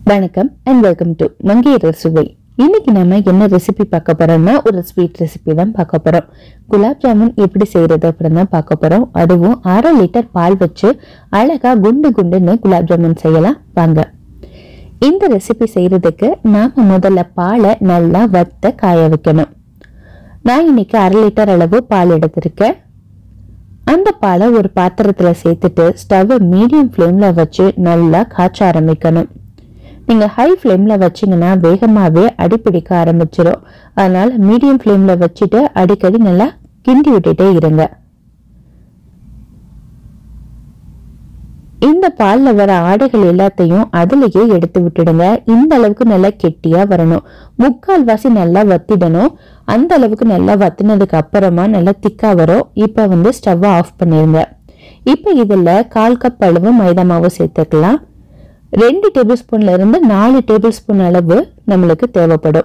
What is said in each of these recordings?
வணக்கம் and welcome to மங்கையர் சுவை இன்னைக்கு நம்ம என்ன ரெசிபி பார்க்க போறோம்னா ஒரு ஸ்வீட் ரெசிபி தான் பார்க்க போறோம் குலாப் ஜாமுன் எப்படி செய்யறது அப்படின்னு தான் பார்க்க போறோம் அதுவும் அரை லிட்டர் பால் வச்சு அழகா குண்டு குண்டுன்னு குலாப் ஜாமுன் செய்யலாம் வாங்க இந்த ரெசிபி செய்யறதுக்கு நாம முதல்ல பாலை நல்லா வத்த காய வைக்கணும் நான் இன்னைக்கு அரை லிட்டர் அளவு பால் எடுத்திருக்கேன் அந்த பாலை ஒரு பாத்திரத்துல சேர்த்துட்டு ஸ்டவ்வை மீடியம் ஃப்ளேம்ல வச்சு நல்லா காய்ச்ச ஆரம்பிக்கணும் நீங்க ஹை ஃப்ளேம்ல வச்சீங்கன்னா வேகமாவே அடிப்பிடிக்க ஆரம்பிச்சிடும் அதனால மீடியம் ஃப்ளேம்ல வச்சுட்டு அடிக்கடி நல்லா கிண்டி விட்டுட்டே இருங்க இந்த பால்ல வர ஆடைகள் எல்லாத்தையும் அதுலயே எடுத்து விட்டுடுங்க இந்த அளவுக்கு நல்லா கெட்டியா வரணும் முக்கால் வாசி நல்லா வத்திடணும் அந்த அளவுக்கு நல்லா வத்தினதுக்கு அப்புறமா நல்லா திக்கா வரும் இப்ப வந்து ஸ்டவ்வை ஆஃப் பண்ணிருங்க இப்ப இதுல கால் கப் அளவு மைதா மாவு சேர்த்துக்கலாம் ரெண்டு டேபிள் ஸ்பூன்ல இருந்து நாலு டேபிள் ஸ்பூன் அளவு நம்மளுக்கு தேவைப்படும்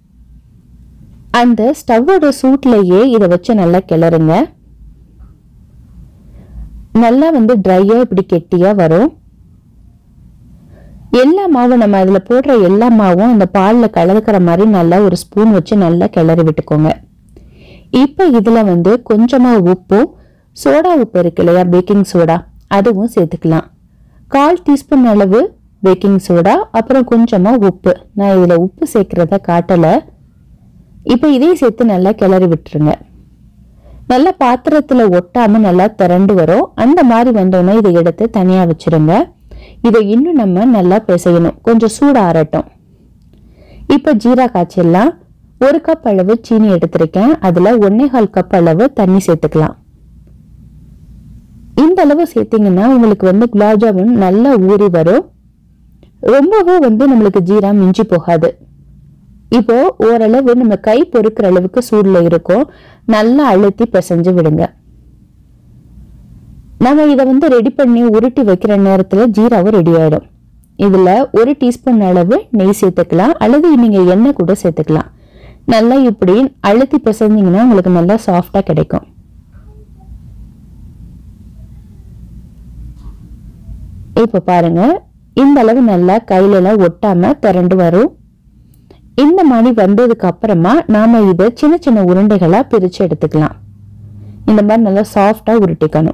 அந்த ஸ்டவ்வோட சூட்லயே இதை வச்சு நல்லா கிளறுங்க நல்லா வந்து ட்ரையா இப்படி கெட்டியா வரும் எல்லா மாவும் நம்ம அதுல போடுற எல்லா மாவும் அந்த பால்ல கலந்துக்கிற மாதிரி நல்லா ஒரு ஸ்பூன் வச்சு நல்லா கிளறி விட்டுக்கோங்க இப்ப இதுல வந்து கொஞ்சமா உப்பும் சோடா உப்பு இருக்கு இல்லையா பேக்கிங் சோடா அதுவும் சேர்த்துக்கலாம் கால் டீஸ்பூன் அளவு பேக்கிங் சோடா அப்புறம் கொஞ்சமா உப்பு நான் இதுல உப்பு சேர்க்கறத காட்டல இப்ப இதையும் சேர்த்து நல்லா கிளறி விட்டுருங்க நல்லா பாத்திரத்துல ஒட்டாம நல்லா திரண்டு வரும் அந்த மாதிரி வந்தோன்னா இதை எடுத்து தனியா வச்சிருங்க இதை இன்னும் நம்ம நல்லா பிசையணும் கொஞ்சம் சூடு ஆறட்டும் இப்ப ஜீரா காய்ச்சிடலாம் ஒரு கப் அளவு சீனி எடுத்திருக்கேன் அதுல ஒன்னே கால் கப் அளவு தண்ணி சேர்த்துக்கலாம் இந்த அளவு சேர்த்தீங்கன்னா உங்களுக்கு வந்து குலாப் ஜாமுன் நல்லா ஊறி வரும் ரொம்பவே வந்து நம்மளுக்கு ஜீரா மிஞ்சி போகாது இப்போ ஓரளவு நம்ம கை பொறுக்கிற அளவுக்கு சூடுல இருக்கும் நல்லா அழுத்தி பிசைஞ்சு விடுங்க நம்ம இதை வந்து ரெடி பண்ணி உருட்டி வைக்கிற நேரத்துல ஜீராவும் ரெடி ஆயிடும் இதுல ஒரு டீஸ்பூன் அளவு நெய் சேர்த்துக்கலாம் அல்லது நீங்க எண்ணெய் கூட சேர்த்துக்கலாம் நல்லா இப்படி அழுத்தி பிசைஞ்சீங்கன்னா உங்களுக்கு நல்லா சாஃப்டா கிடைக்கும் இப்ப பாருங்க இந்த அளவு நல்லா கையில எல்லாம் ஒட்டாம திரண்டு வரும் இந்த மாதிரி வந்ததுக்கு அப்புறமா நாம இதை சின்ன சின்ன உருண்டைகளா பிரிச்சு எடுத்துக்கலாம் இந்த மாதிரி நல்லா சாஃப்டா உருட்டிக்கணும்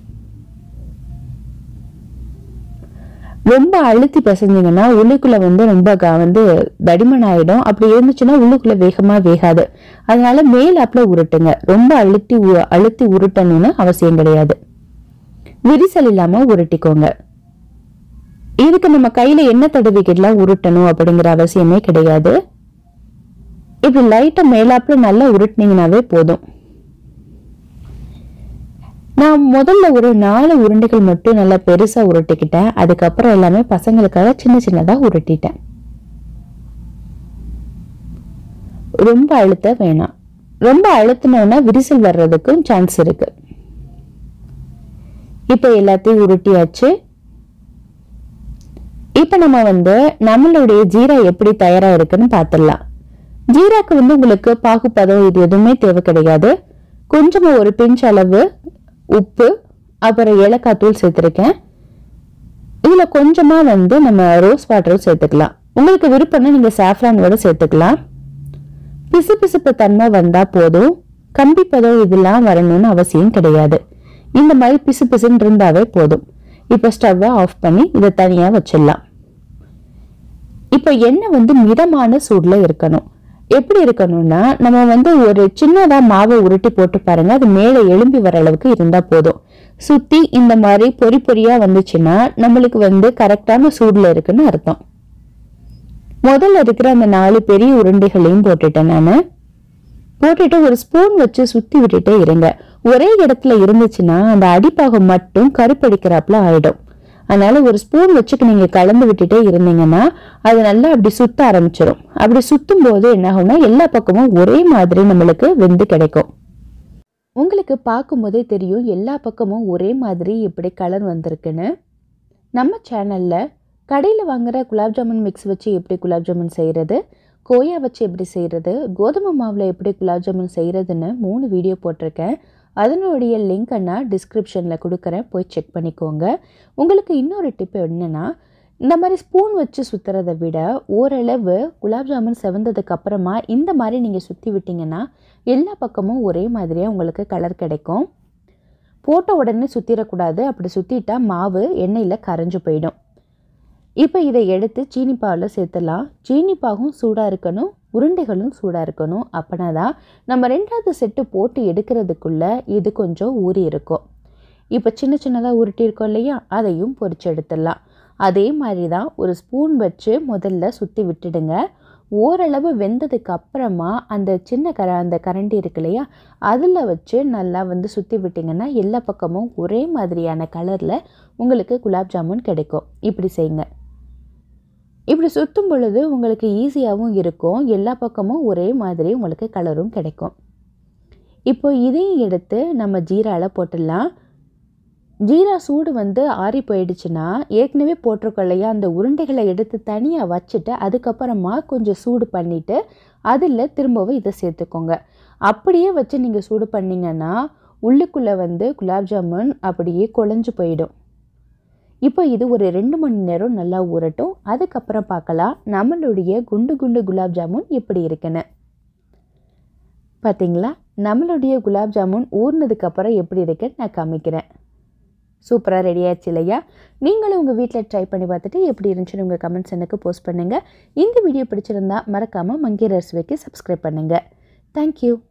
ரொம்ப அழுத்தி பிசைஞ்சிங்கன்னா உள்ளுக்குள்ள வந்து ரொம்ப க- வந்து தடிமன் ஆயிடும் அப்படி இருந்துச்சுன்னா உள்ளுக்குள்ள வேகமா வேகாது அதனால மேல் ஆப்ல உருட்டுங்க ரொம்ப அழுத்தி உ- அழுத்தி உருட்டணும்னு அவசியம் கிடையாது விரிசல் இல்லாம உருட்டிக்கோங்க இதுக்கு நம்ம கையில எண்ணெய் தடவிக்கிட்டுலாம் உருட்டணும் அப்படிங்கிற அவசியமே கிடையாது இப்படி லைட்டா மேலாப்புல நல்லா உருட்டினீங்கனாவே போதும் நான் முதல்ல ஒரு நாலு உருண்டைகள் மட்டும் நல்லா பெருசா உருட்டிக்கிட்டேன் அதுக்கப்புறம் எல்லாமே பசங்களுக்காக சின்ன சின்னதா உருட்டிட்டேன் ரொம்ப அழுத்த வேணாம் ரொம்ப அழுத்தினோன்னா விரிசல் வர்றதுக்கும் சான்ஸ் இருக்கு இப்ப எல்லாத்தையும் உருட்டியாச்சு இப்ப நம்ம வந்து நம்மளுடைய ஜீரா எப்படி தயாரா இருக்குன்னு பார்த்துடலாம் ஜீராக்கு வந்து உங்களுக்கு பாகுப்பதம் இது எதுவுமே தேவை கிடையாது கொஞ்சமா ஒரு பிஞ்ச் அளவு உப்பு அப்புறம் ஏலக்காய் தூள் சேர்த்துருக்கேன் இதுல கொஞ்சமா வந்து நம்ம ரோஸ் வாட்டரும் சேர்த்துக்கலாம் உங்களுக்கு விருப்பம்னா நீங்க சாஃப்ரான் கூட சேர்த்துக்கலாம் பிசு பிசுப்பு தன்மை வந்தா போதும் கம்பி பதம் இதெல்லாம் வரணும்னு அவசியம் கிடையாது இந்த மாதிரி பிசு பிசுன்னு இருந்தாவே போதும் இப்போ ஸ்டவ்வை ஆஃப் பண்ணி இதை தனியா வச்சிடலாம் இப்போ எண்ணெய் வந்து மிதமான சூடுல இருக்கணும் எப்படி இருக்கணும்னா நம்ம வந்து ஒரு சின்னதா மாவை உருட்டி போட்டு பாருங்க அது மேலே எழும்பி வர அளவுக்கு இருந்தா போதும் சுத்தி இந்த மாதிரி பொறி பொறியா வந்துச்சுன்னா நம்மளுக்கு வந்து கரெக்டான சூடுல இருக்குன்னு அர்த்தம் முதல்ல இருக்கிற அந்த நாலு பெரிய உருண்டைகளையும் போட்டுட்டேன் நான் போட்டுட்டு ஒரு ஸ்பூன் வச்சு சுத்தி விட்டுட்டே இருங்க ஒரே இடத்துல இருந்துச்சுன்னா அந்த அடிப்பாகம் மட்டும் கருப்படிக்கிறாப்புல ஆயிடும் அதனால ஒரு ஸ்பூன் வச்சுக்கு நீங்க கலந்து விட்டுட்டே இருந்தீங்கன்னா அது நல்லா அப்படி சுத்த ஆரம்பிச்சிடும் அப்படி சுத்தும் போது என்ன ஆகும்னா எல்லா பக்கமும் ஒரே மாதிரி நம்மளுக்கு வெந்து கிடைக்கும் உங்களுக்கு பார்க்கும்போதே தெரியும் எல்லா பக்கமும் ஒரே மாதிரி எப்படி கலர் வந்திருக்குன்னு நம்ம சேனல்ல கடையில் வாங்குற குலாப் ஜாமுன் மிக்ஸ் வச்சு எப்படி குலாப் ஜாமுன் செய்கிறது கோயா வச்சு எப்படி செய்கிறது கோதுமை மாவில் எப்படி குலாப் ஜாமுன் செய்கிறதுன்னு மூணு வீடியோ போட்டிருக்கேன் அதனுடைய லிங்க்கை நான் டிஸ்கிரிப்ஷனில் கொடுக்குறேன் போய் செக் பண்ணிக்கோங்க உங்களுக்கு இன்னொரு டிப் என்னென்னா இந்த மாதிரி ஸ்பூன் வச்சு சுற்றுறதை விட ஓரளவு குலாப் ஜாமுன் செவந்ததுக்கு அப்புறமா இந்த மாதிரி நீங்கள் சுற்றி விட்டிங்கன்னா எல்லா பக்கமும் ஒரே மாதிரியாக உங்களுக்கு கலர் கிடைக்கும் போட்ட உடனே சுற்றிடக்கூடாது அப்படி சுற்றிட்டா மாவு எண்ணெயில் கரைஞ்சு போயிடும் இப்போ இதை எடுத்து சீனி பாவில் சேர்த்துலாம் சீனி பாகும் சூடாக இருக்கணும் உருண்டைகளும் சூடாக இருக்கணும் அப்படின்னா தான் நம்ம ரெண்டாவது செட்டு போட்டு எடுக்கிறதுக்குள்ளே இது கொஞ்சம் ஊறி இருக்கும் இப்போ சின்ன சின்னதாக உருட்டியிருக்கோம் இல்லையா அதையும் பொரிச்சு எடுத்துடலாம் அதே மாதிரி தான் ஒரு ஸ்பூன் வச்சு முதல்ல சுற்றி விட்டுடுங்க ஓரளவு வெந்ததுக்கு அப்புறமா அந்த சின்ன கர அந்த கரண்டி இருக்கு இல்லையா அதில் வச்சு நல்லா வந்து சுற்றி விட்டிங்கன்னா எல்லா பக்கமும் ஒரே மாதிரியான கலரில் உங்களுக்கு குலாப் ஜாமுன் கிடைக்கும் இப்படி செய்யுங்க இப்படி சுற்றும் பொழுது உங்களுக்கு ஈஸியாகவும் இருக்கும் எல்லா பக்கமும் ஒரே மாதிரி உங்களுக்கு கலரும் கிடைக்கும் இப்போ இதையும் எடுத்து நம்ம ஜீராவில் போட்டுடலாம் ஜீரா சூடு வந்து ஆறி போயிடுச்சுன்னா ஏற்கனவே போட்டிருக்கோம் இல்லையா அந்த உருண்டைகளை எடுத்து தனியாக வச்சுட்டு அதுக்கப்புறமா கொஞ்சம் சூடு பண்ணிவிட்டு அதில் திரும்பவும் இதை சேர்த்துக்கோங்க அப்படியே வச்சு நீங்கள் சூடு பண்ணிங்கன்னா உள்ளுக்குள்ளே வந்து குலாப் ஜாமுன் அப்படியே குழஞ்சு போயிடும் இப்போ இது ஒரு ரெண்டு மணி நேரம் நல்லா ஊறட்டும் அதுக்கப்புறம் பார்க்கலாம் நம்மளுடைய குண்டு குண்டு குலாப் ஜாமுன் எப்படி இருக்குன்னு பார்த்தீங்களா நம்மளுடைய குலாப் ஜாமுன் ஊறினதுக்கப்புறம் எப்படி இருக்குன்னு நான் காமிக்கிறேன் சூப்பராக ரெடி ஆயிடுச்சு இல்லையா நீங்களும் உங்கள் வீட்டில் ட்ரை பண்ணி பார்த்துட்டு எப்படி இருந்துச்சுன்னு உங்கள் கமெண்ட்ஸ் எனக்கு போஸ்ட் பண்ணுங்கள் இந்த வீடியோ பிடிச்சிருந்தா மறக்காமல் மங்கி ரசுவைக்கு சப்ஸ்கிரைப் பண்ணுங்கள் தேங்க்யூ